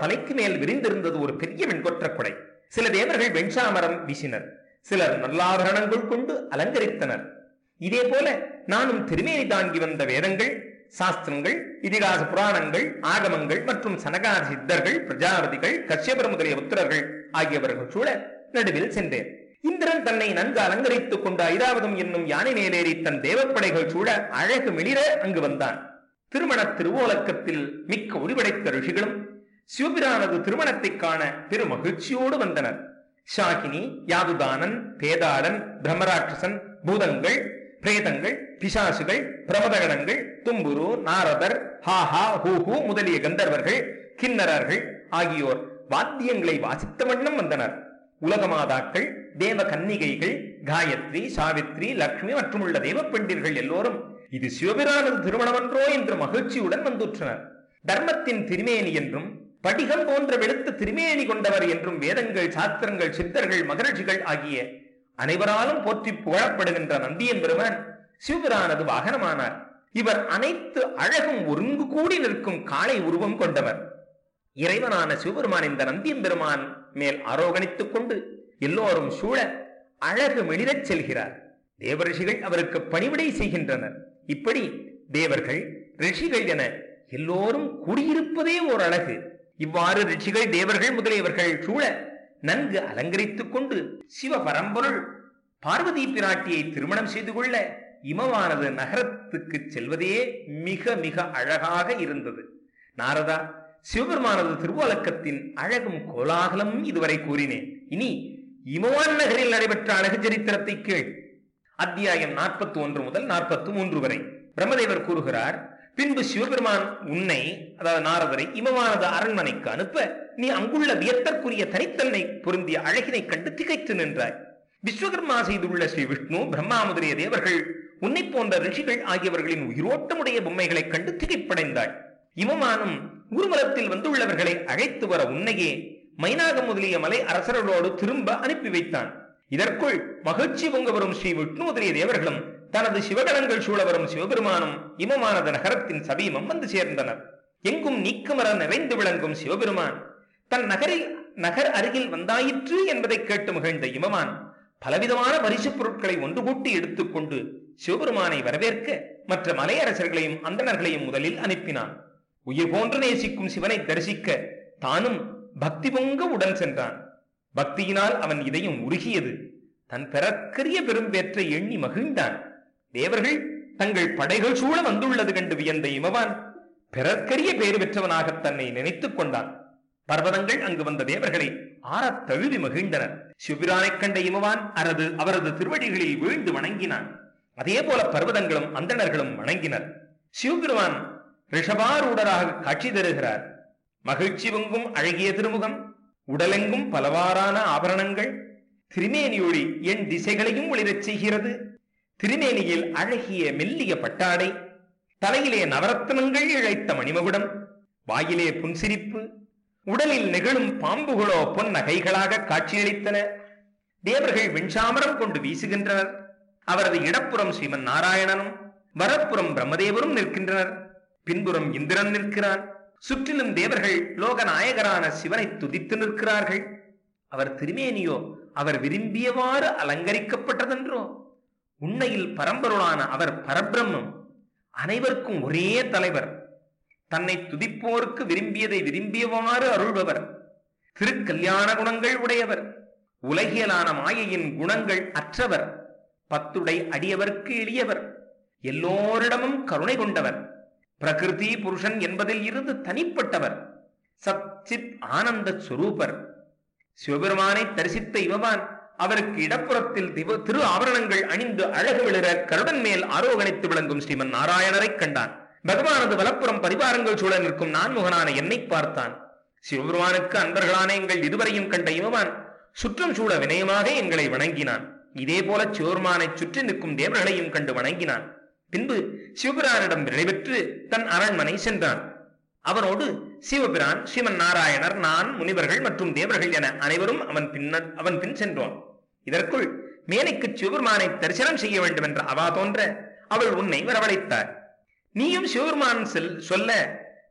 தலைக்கு மேல் விரிந்திருந்தது ஒரு பெரிய வெண்கொற்ற குடை சில தேவர்கள் வெண்சாமரம் வீசினர் சிலர் நல்லாபரணங்கள் கொண்டு அலங்கரித்தனர் இதே போல நானும் திருமேனி தாங்கி வந்த வேதங்கள் சாஸ்திரங்கள் இதிகாச புராணங்கள் ஆகமங்கள் மற்றும் சனகாத சித்தர்கள் பிரஜாபதிகள் கஷ்யபர் முதலிய உத்தரர்கள் ஆகியவர்கள் சூழ நடுவில் சென்றேன் இந்திரன் தன்னை நன்கு அலங்கரித்துக் கொண்ட ஐராவதம் என்னும் யானை மேலேறி தன் தேவப்படைகள் சூழ அழகு மிளிர அங்கு வந்தான் திருமண திருவோலக்கத்தில் மிக்க ஒளிபடைத்த ரிஷிகளும் சிவபிரானது திருமணத்தைக் காண பெரும் மகிழ்ச்சியோடு வந்தனர் ஷாகினி யாதுதானன் பேதாளன் பிரம்மராட்சசன் பூதங்கள் பிரேதங்கள் பிசாசுகள் பிரமதகணங்கள் தும்புரு நாரதர் ஹாஹா ஹூஹூ முதலிய கந்தர்வர்கள் கிண்ணறர்கள் ஆகியோர் வாத்தியங்களை வாசித்த வண்ணம் வந்தனர் உலகமாதாக்கள் தேவ கன்னிகைகள் காயத்ரி சாவித்ரி லக்ஷ்மி மற்றும் உள்ள தேவ பெண்டிர்கள் எல்லோரும் இது சிவபிரானது திருமணமன்றோ என்று மகிழ்ச்சியுடன் வந்துற்றனர் தர்மத்தின் திருமேனி என்றும் படிகம் போன்ற வெளுத்த திருமேனி கொண்டவர் என்றும் வேதங்கள் சாஸ்திரங்கள் சித்தர்கள் மகர்ஷிகள் ஆகிய அனைவராலும் போற்றி புகழப்படுகின்ற நந்தியம் பெருமான் சிவபிரானது வாகனமானார் இவர் அனைத்து அழகும் ஒருங்கு கூடி நிற்கும் காளை உருவம் கொண்டவர் இறைவனான சிவபெருமான் இந்த நந்தியம் பெருமான் மேல் ஆரோகணித்துக் கொண்டு எல்லோரும் சூழ அழகு மெளிரச் செல்கிறார் தேவரிஷிகள் அவருக்கு பணிவிடை செய்கின்றனர் இப்படி தேவர்கள் ரிஷிகள் என எல்லோரும் கூடியிருப்பதே ஓர் அழகு இவ்வாறு ரிஷிகள் தேவர்கள் முதலியவர்கள் சூழ நன்கு அலங்கரித்துக் கொண்டு சிவ பரம்பொருள் பார்வதி பிராட்டியை திருமணம் செய்து கொள்ள இமவானது நகரத்துக்கு செல்வதே மிக மிக அழகாக இருந்தது நாரதா சிவபெருமானது திருவோலக்கத்தின் அழகும் கோலாகலமும் இதுவரை கூறினேன் இனி இமவான் நகரில் நடைபெற்ற அழகு சரித்திரத்தை கேள் அத்தியாயம் நாற்பத்தி ஒன்று முதல் நாற்பத்தி மூன்று வரை பிரம்மதேவர் கூறுகிறார் பின்பு சிவபெருமான் உன்னை அதாவது நாரதரை இமவானது அரண்மனைக்கு அனுப்ப நீ அங்குள்ள வியத்தற்குரிய தனித்தன்மை பொருந்திய அழகினை கண்டு திகைத்து நின்றாய் விஸ்வகர்மா செய்துள்ள ஸ்ரீ விஷ்ணு பிரம்மா முதலிய தேவர்கள் உன்னை போன்ற ரிஷிகள் ஆகியவர்களின் உயிரோட்டமுடைய பொம்மைகளைக் கண்டு திகைப்படைந்தாய் இமமானும் ஊர்வலத்தில் வந்துள்ளவர்களை அழைத்து வர உன்னையே மைனாகம் முதலிய மலை அரசர்களோடு திரும்ப அனுப்பி வைத்தான் இதற்குள் மகிழ்ச்சி பொங்க வரும் ஸ்ரீ விஷ்ணு முதலிய தேவர்களும் தனது சிவகணங்கள் சூழ வரும் சிவபெருமானும் இமமானது நகரத்தின் சபீமம் வந்து சேர்ந்தனர் எங்கும் நீக்கமர நிறைந்து விளங்கும் சிவபெருமான் தன் நகரில் நகர் அருகில் வந்தாயிற்று என்பதை கேட்டு மகிழ்ந்த இமமான் பலவிதமான பரிசுப் பொருட்களை ஒன்று கூட்டி எடுத்துக்கொண்டு சிவபெருமானை வரவேற்க மற்ற மலையரசர்களையும் அந்தணர்களையும் முதலில் அனுப்பினான் உயிர் போன்று நேசிக்கும் சிவனை தரிசிக்க தானும் பக்தி பொங்க உடன் சென்றான் பக்தியினால் அவன் இதயம் உருகியது தன் பெறக்கரிய பெரும்பேற்றை எண்ணி மகிழ்ந்தான் தேவர்கள் தங்கள் படைகள் சூழ வந்துள்ளது கண்டு வியந்த இமவான் பிறர்க்கரிய பேறு பெற்றவனாக தன்னை நினைத்துக் கொண்டான் பர்வதங்கள் அங்கு வந்த தேவர்களை ஆறத் தழுவி மகிழ்ந்தனர் சிவபிரானைக் கண்ட இமவான் அரது அவரது திருவடிகளில் வீழ்ந்து வணங்கினான் அதே போல பர்வதங்களும் அந்தணர்களும் வணங்கினர் சிவபெருமான் ரிஷபாரூடராக காட்சி தருகிறார் மகிழ்ச்சி பொங்கும் அழகிய திருமுகம் உடலெங்கும் பலவாறான ஆபரணங்கள் திருமேனியொளி என் திசைகளையும் ஒளிரச் செய்கிறது திருமேனியில் அழகிய மெல்லிய பட்டாடை தலையிலே நவரத்னங்கள் இழைத்த மணிமகுடம் வாயிலே புன்சிரிப்பு உடலில் நிகழும் பாம்புகளோ பொன் நகைகளாக காட்சியளித்தன தேவர்கள் வெண்சாமரம் கொண்டு வீசுகின்றனர் அவரது இடப்புறம் ஸ்ரீமன் நாராயணனும் வரப்புறம் பிரம்மதேவரும் நிற்கின்றனர் பின்புறம் இந்திரன் நிற்கிறான் சுற்றிலும் தேவர்கள் லோகநாயகரான சிவனை துதித்து நிற்கிறார்கள் அவர் திருமேனியோ அவர் விரும்பியவாறு அலங்கரிக்கப்பட்டதென்றோ உண்மையில் பரம்பொருளான அவர் பரபிரம்மம் அனைவருக்கும் ஒரே தலைவர் தன்னை துதிப்போருக்கு விரும்பியதை விரும்பியவாறு அருள்பவர் திருக்கல்யாண குணங்கள் உடையவர் உலகியலான மாயையின் குணங்கள் அற்றவர் பத்துடை அடியவர்க்கு எளியவர் எல்லோரிடமும் கருணை கொண்டவர் பிரகிருதி புருஷன் என்பதில் இருந்து தனிப்பட்டவர் சச்சித் ஆனந்த சுரூபர் சிவபெருமானை தரிசித்த இவவான் அவருக்கு இடப்புறத்தில் திவ- திரு ஆபரணங்கள் அணிந்து அழகு விழுற கருடன் மேல் ஆரோகணித்து விளங்கும் ஸ்ரீமன் நாராயணரை கண்டான் பகவானது வலப்புறம் பரிவாரங்கள் சூழ நிற்கும் நான்முகனான என்னை பார்த்தான் சிவபெருமானுக்கு அன்பர்களான எங்கள் இருவரையும் கண்ட இவவான் சுற்றம் சூழ வினயமாக எங்களை வணங்கினான் இதே போல சிவபெருமானை சுற்றி நிற்கும் தேவர்களையும் கண்டு வணங்கினான் பின்பு சிவபிரானிடம் விடைபெற்று தன் அரண்மனை சென்றான் அவனோடு சிவபிரான் ஸ்ரீமன் நாராயணர் நான் முனிவர்கள் மற்றும் தேவர்கள் என அனைவரும் அவன் பின்ன அவன் பின் சென்றோம் இதற்குள் மேலைக்கு சிவபெருமானை தரிசனம் செய்ய வேண்டும் என்ற அவா தோன்ற அவள் உன்னை வரவழைத்தார் நீயும் சிவபெருமான் செல் சொல்ல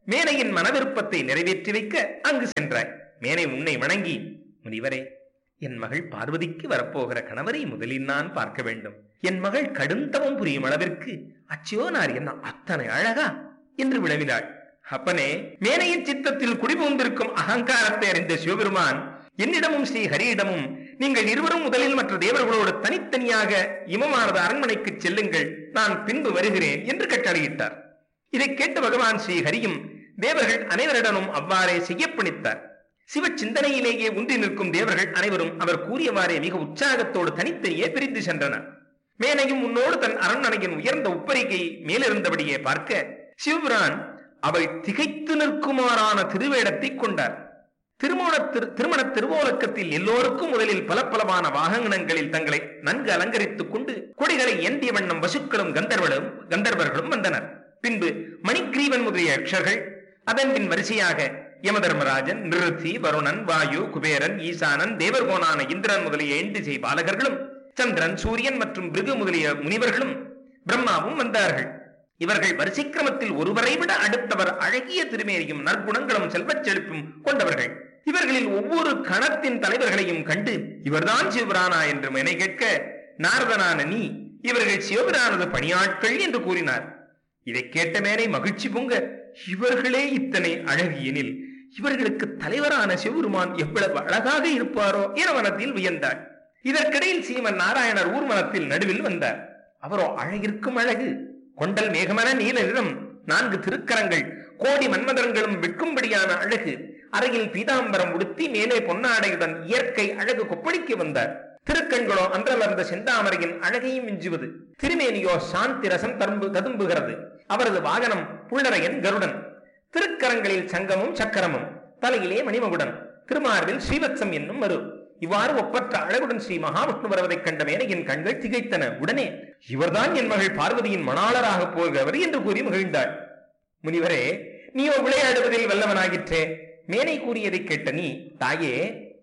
மேனையின் மனவிருப்பத்தை நிறைவேற்றி வைக்க அங்கு சென்றாய் மேனை உன்னை வணங்கி முனிவரே என் மகள் பார்வதிக்கு வரப்போகிற கணவரை முதலில் நான் பார்க்க வேண்டும் என் மகள் கடுந்தவம் புரியும் அளவிற்கு அச்சியோனார் என்ன அத்தனை அழகா என்று விளவினாள் அப்பனே மேனையின் சித்தத்தில் குடிபுகுந்திருக்கும் அகங்காரத்தை அறிந்த சிவபெருமான் என்னிடமும் ஸ்ரீ ஹரியிடமும் நீங்கள் இருவரும் முதலில் மற்ற தேவர்களோடு தனித்தனியாக இமமானது அரண்மனைக்கு செல்லுங்கள் நான் பின்பு வருகிறேன் என்று கட்டளையிட்டார் இதை கேட்ட பகவான் ஸ்ரீ ஹரியும் தேவர்கள் அனைவரிடமும் அவ்வாறே செய்யப்பணித்தார் சிவ சிந்தனையிலேயே உன்றி நிற்கும் தேவர்கள் அனைவரும் அவர் கூறியவாறே மிக உற்சாகத்தோடு தனித்தனியே பிரிந்து சென்றனர் மேனையும் உன்னோடு தன் அரண்மனையின் உயர்ந்த உப்பரிகை மேலிருந்தபடியே பார்க்க சிவபிரான் அவள் திகைத்து நிற்குமாறான திருவேடத்தை கொண்டார் திருமண திரு திருமண திருவோலக்கத்தில் எல்லோருக்கும் முதலில் பல பலவான வாகனங்களில் தங்களை நன்கு அலங்கரித்துக் கொண்டு கொடிகளை ஏந்திய வண்ணம் வசுக்களும் கந்தர்வர்களும் கந்தர்வர்களும் வந்தனர் பின்பு மணிக்ரீவன் முதலிய அக்ஷர்கள் அதன் பின் வரிசையாக யமதர்மராஜன் நிருத்தி வருணன் வாயு குபேரன் ஈசானன் தேவர்கோனான இந்திரன் முதலிய எண்டிசை பாலகர்களும் சந்திரன் சூரியன் மற்றும் பிருகு முதலிய முனிவர்களும் பிரம்மாவும் வந்தார்கள் இவர்கள் வரிசைக்கிரமத்தில் ஒருவரை விட அடுத்தவர் அழகிய திருமேனியும் நற்குணங்களும் செல்வச் செழிப்பும் கொண்டவர்கள் இவர்களில் ஒவ்வொரு கணத்தின் தலைவர்களையும் கண்டு இவர்தான் சிவபிரானா என்று மெனை கேட்க நாரதனான நீ இவர்கள் சிவபிரானது பணியாட்கள் என்று கூறினார் இதை கேட்ட மேனை மகிழ்ச்சி பொங்க இவர்களே இத்தனை அழகியனில் இவர்களுக்கு தலைவரான சிவபெருமான் எவ்வளவு அழகாக இருப்பாரோ என மனத்தில் வியந்தாள் இதற்கிடையில் சீமன் நாராயணர் ஊர்வலத்தில் நடுவில் வந்தார் அவரோ அழகிற்கும் அழகு கொண்டல் மேகமன நீல நிறம் நான்கு திருக்கரங்கள் கோடி மன்மதர்களும் விற்கும்படியான அழகு அறையில் பீதாம்பரம் உடுத்தி மேலே பொன்னாடையுடன் இயற்கை அழகு கொப்பளிக்க வந்தார் திருக்கண்களோ அன்றலர்ந்த செந்தாமரையின் அழகையும் மிஞ்சுவது திருமேனியோ சாந்தி ரசம் தரும்பு ததும்புகிறது அவரது வாகனம் புள்ளரையன் கருடன் திருக்கரங்களில் சங்கமும் சக்கரமும் தலையிலே மணிமகுடன் திருமார்பில் ஸ்ரீவத்சம் என்னும் மறு இவ்வாறு ஒப்பற்ற அழகுடன் ஸ்ரீ மகாவிஷ்ணு வருவதைக் கண்ட மேனையின் கண்கள் திகைத்தன உடனே இவர்தான் என் மகள் பார்வதியின் மணாளராக போகிறவர் என்று கூறி மகிழ்ந்தாள் முனிவரே நீயோ விளையாடுவதில் வல்லவனாகிற்றே மேனை கூறியதை கேட்ட நீ தாயே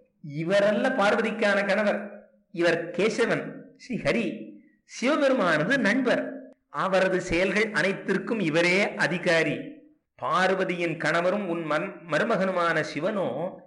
இவரல்ல பார்வதிக்கான கணவர் இவர் கேசவன் ஸ்ரீ ஹரி சிவபெருமானது நண்பர் அவரது செயல்கள் அனைத்திற்கும் இவரே அதிகாரி பார்வதியின் கணவரும் உன் மன் மருமகனுமான சிவனோ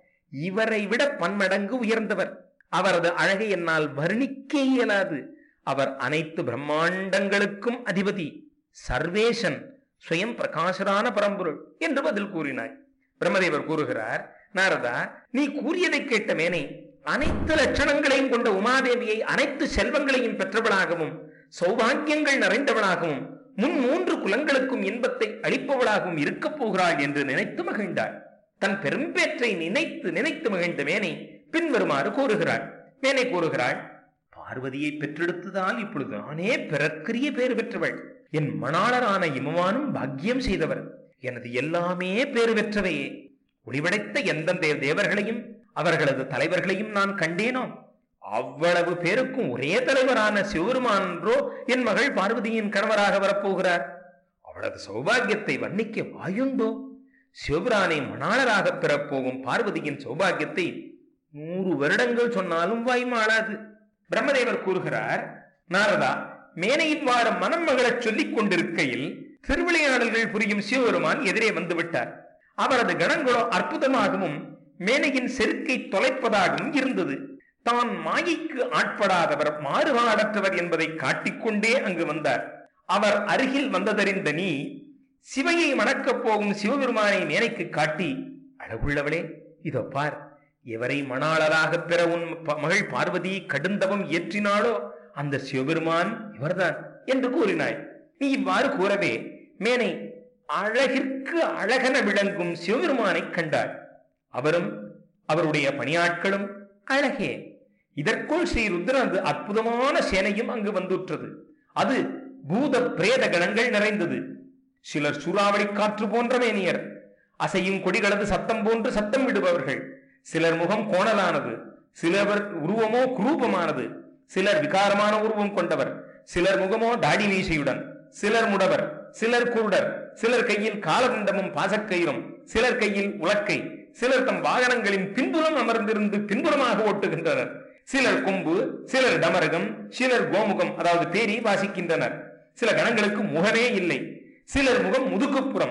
இவரை விட பன்மடங்கு உயர்ந்தவர் அவரது அழகை என்னால் வர்ணிக்க இயலாது அவர் அனைத்து பிரம்மாண்டங்களுக்கும் அதிபதி சர்வேசன் சுயம் பிரகாசரான பரம்பொருள் என்று பதில் கூறினாய் பிரம்மதேவர் கூறுகிறார் நாரதா நீ கூறியதை கேட்ட மேனை அனைத்து லட்சணங்களையும் கொண்ட உமாதேவியை அனைத்து செல்வங்களையும் பெற்றவளாகவும் சௌபாக்கியங்கள் நிறைந்தவளாகவும் முன் மூன்று குலங்களுக்கும் இன்பத்தை அளிப்பவளாகவும் இருக்கப் போகிறாள் என்று நினைத்து மகிழ்ந்தாள் தன் பெரும்பேற்றை நினைத்து நினைத்து மகிழ்ந்த மேனை பின்வருமாறு கூறுகிறாள் மேனை கூறுகிறாள் பார்வதியை பெற்றெடுத்ததால் இப்பொழுது நானே பிறக்கரிய பேறு பெற்றவள் என் மணாளரான இமவானும் பாக்கியம் செய்தவர் எனது எல்லாமே பேறு பெற்றவையே ஒளிவடைத்த எந்த தேவ தேவர்களையும் அவர்களது தலைவர்களையும் நான் கண்டேனோ அவ்வளவு பேருக்கும் ஒரே தலைவரான சிவபெருமான்றோ என் மகள் பார்வதியின் கணவராக வரப்போகிறார் அவளது சௌபாகியத்தை வர்ணிக்க வாயுண்டோ சிவபிரானை மணாளராக பெறப்போகும் பார்வதியின் சௌபாகியத்தை நூறு வருடங்கள் சொன்னாலும் வாய் மாளாது பிரம்மதேவர் கூறுகிறார் நாரதா மேனையின் வார மனம் மகளச் சொல்லிக் கொண்டிருக்கையில் திருவிளையாடல்கள் புரியும் சிவபெருமான் எதிரே வந்து விட்டார் அவரது கணங்களோ அற்புதமாகவும் மேனையின் செருக்கை தொலைப்பதாகவும் இருந்தது தான் மாயைக்கு ஆட்படாதவர் மாறுபாடற்றவர் என்பதை காட்டிக்கொண்டே அங்கு வந்தார் அவர் அருகில் வந்ததறிந்த நீ சிவையை மணக்கப் போகும் சிவபெருமானை மேனைக்கு காட்டி அழகுள்ளவளே இதோ பார் எவரை மணாளராக பெற உன் ப- மகள் பார்வதி கடுந்தவம் இயற்றினாளோ அந்த சிவபெருமான் இவர்தான் என்று கூறினாய் நீ இவ்வாறு கூறவே மேனை அழகிற்கு அழகென விளங்கும் சிவபெருமானை கண்டாள் அவரும் அவருடைய பணியாட்களும் அழகே இதற்குள் ஸ்ரீ ருத்ரனது அற்புதமான சேனையும் அங்கு வந்துற்றது அது பூத பிரேத கணங்கள் நிறைந்தது சிலர் சூறாவளி காற்று போன்ற மேனியர் அசையும் கொடிகளது சத்தம் போன்று சத்தம் விடுபவர்கள் சிலர் முகம் கோணலானது சிலவர் உருவமோ குரூபமானது சிலர் விகாரமான உருவம் கொண்டவர் சிலர் முகமோ தாடி மீசையுடன் சிலர் முடவர் சிலர் குருடர் சிலர் கையில் காலதண்டமும் பாசக்கயிறும் சிலர் கையில் உலக்கை சிலர் தம் வாகனங்களின் பின்புறம் அமர்ந்திருந்து பின்புறமாக ஓட்டுகின்றனர் சிலர் கொம்பு சிலர் டமரகம் சிலர் கோமுகம் அதாவது பேரி வாசிக்கின்றனர் சில கணங்களுக்கு முகமே இல்லை சிலர் முகம் முதுகுப்புறம்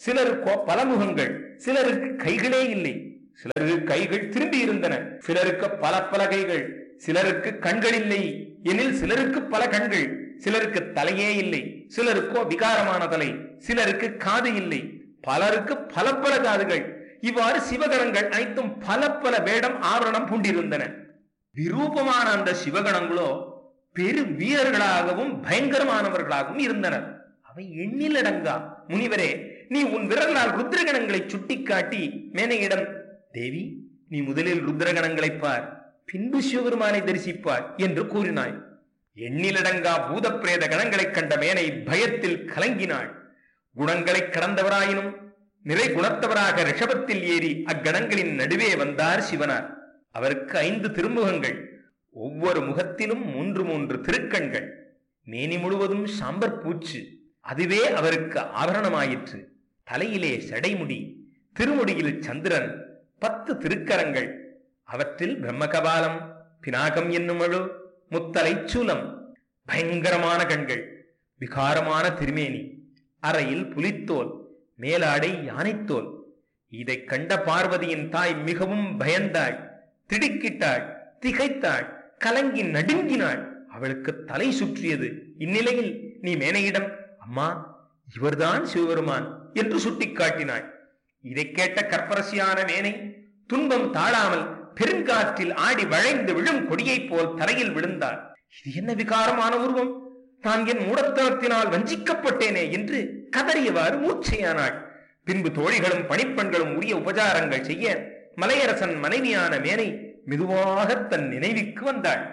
சிலருக்கோ பல முகங்கள் சிலருக்கு கைகளே இல்லை சிலருக்கு கைகள் திரும்பி இருந்தன சிலருக்கு பல பல கைகள் சிலருக்கு கண்கள் இல்லை எனில் சிலருக்கு பல கண்கள் சிலருக்கு தலையே இல்லை சிலருக்கோ விகாரமான தலை சிலருக்கு காது இல்லை பலருக்கு பல பல காதுகள் இவ்வாறு சிவகணங்கள் அனைத்தும் பல பல வேடம் ஆவரணம் பூண்டிருந்தன விரூபமான அந்த சிவகணங்களோ பெரு வீரர்களாகவும் பயங்கரமானவர்களாகவும் இருந்தனர் அவை எண்ணிலடங்கா முனிவரே நீ உன் விரலால் ருத்ரகணங்களை சுட்டிக்காட்டி மேனையிடம் தேவி நீ முதலில் ருத்ரகணங்களை பார் பின்பு சிவபெருமானை தரிசிப்பார் என்று கூறினாய் எண்ணிலடங்கா பூத பிரேத கணங்களைக் கண்ட மேனை பயத்தில் கலங்கினாள் குணங்களைக் கடந்தவராயினும் நிறை குணத்தவராக ரிஷபத்தில் ஏறி அக்கணங்களின் நடுவே வந்தார் சிவனார் அவருக்கு ஐந்து திருமுகங்கள் ஒவ்வொரு முகத்திலும் மூன்று மூன்று திருக்கண்கள் மேனி முழுவதும் சாம்பர் பூச்சு அதுவே அவருக்கு ஆபரணமாயிற்று தலையிலே சடைமுடி திருமுடியில் சந்திரன் பத்து திருக்கரங்கள் அவற்றில் பிரம்மகபாலம் பினாகம் என்னும் அழு முத்தலை சூலம் பயங்கரமான கண்கள் விகாரமான திருமேனி அறையில் புலித்தோல் மேலாடை யானைத்தோல் இதைக் கண்ட பார்வதியின் தாய் மிகவும் பயந்தாள் திடுக்கிட்டாள் திகைத்தாள் கலங்கி நடுங்கினாள் அவளுக்கு தலை சுற்றியது இந்நிலையில் நீ மேனையிடம் அம்மா இவர்தான் சிவபெருமான் என்று சுட்டிக்காட்டினாள் இதைக் கேட்ட கற்பரசியான மேனை துன்பம் தாழாமல் பெருங்காற்றில் ஆடி வளைந்து விழும் கொடியைப் போல் தரையில் விழுந்தாள் இது என்ன விகாரமான உருவம் நான் என் மூடத்தனத்தினால் வஞ்சிக்கப்பட்டேனே என்று கதறியவாறு மூச்சையானாள் பின்பு தோழிகளும் பணிப்பெண்களும் உரிய உபசாரங்கள் செய்ய மலையரசன் மனைவியான மேனை மெதுவாக தன் நினைவுக்கு வந்தாள்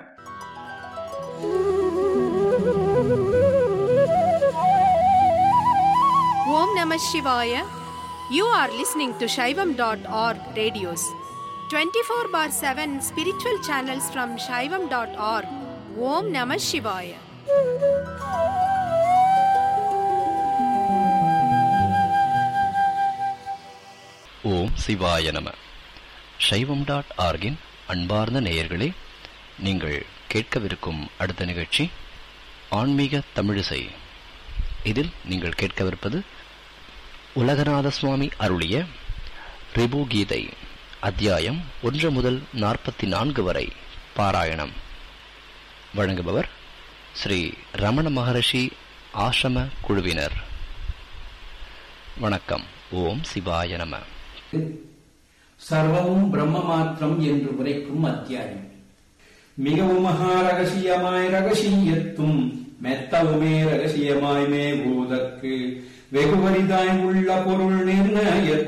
Om Namah Shivaya. You are listening to Shaivam.org radios. 24 bar 7 spiritual channels from Shaivam.org. Om Namah Shivaya. ஓம் சிவாய நம சைவம் டாட் ஆர்கின் அன்பார்ந்த நேயர்களே நீங்கள் கேட்கவிருக்கும் அடுத்த நிகழ்ச்சி ஆன்மீக தமிழிசை இதில் நீங்கள் கேட்கவிருப்பது உலகநாத சுவாமி அருளிய ரிபு கீதை அத்தியாயம் ஒன்று முதல் நாற்பத்தி நான்கு வரை பாராயணம் வழங்குபவர் ஸ்ரீ ரமண மகரிஷி ஆசிரம குழுவினர் வணக்கம் ஓம் சிவாய நம சர்வமும் பிரம்ம மாத்திரம் என்று உரைக்கும் அத்தியாயம் மிகவும் மகா ரகசியமாய் ரகசியத்தும் மெத்தவுமே ரகசியமாய் மேபூதற்கு வெகுவரிதாய் உள்ள பொருள் நிர்ணய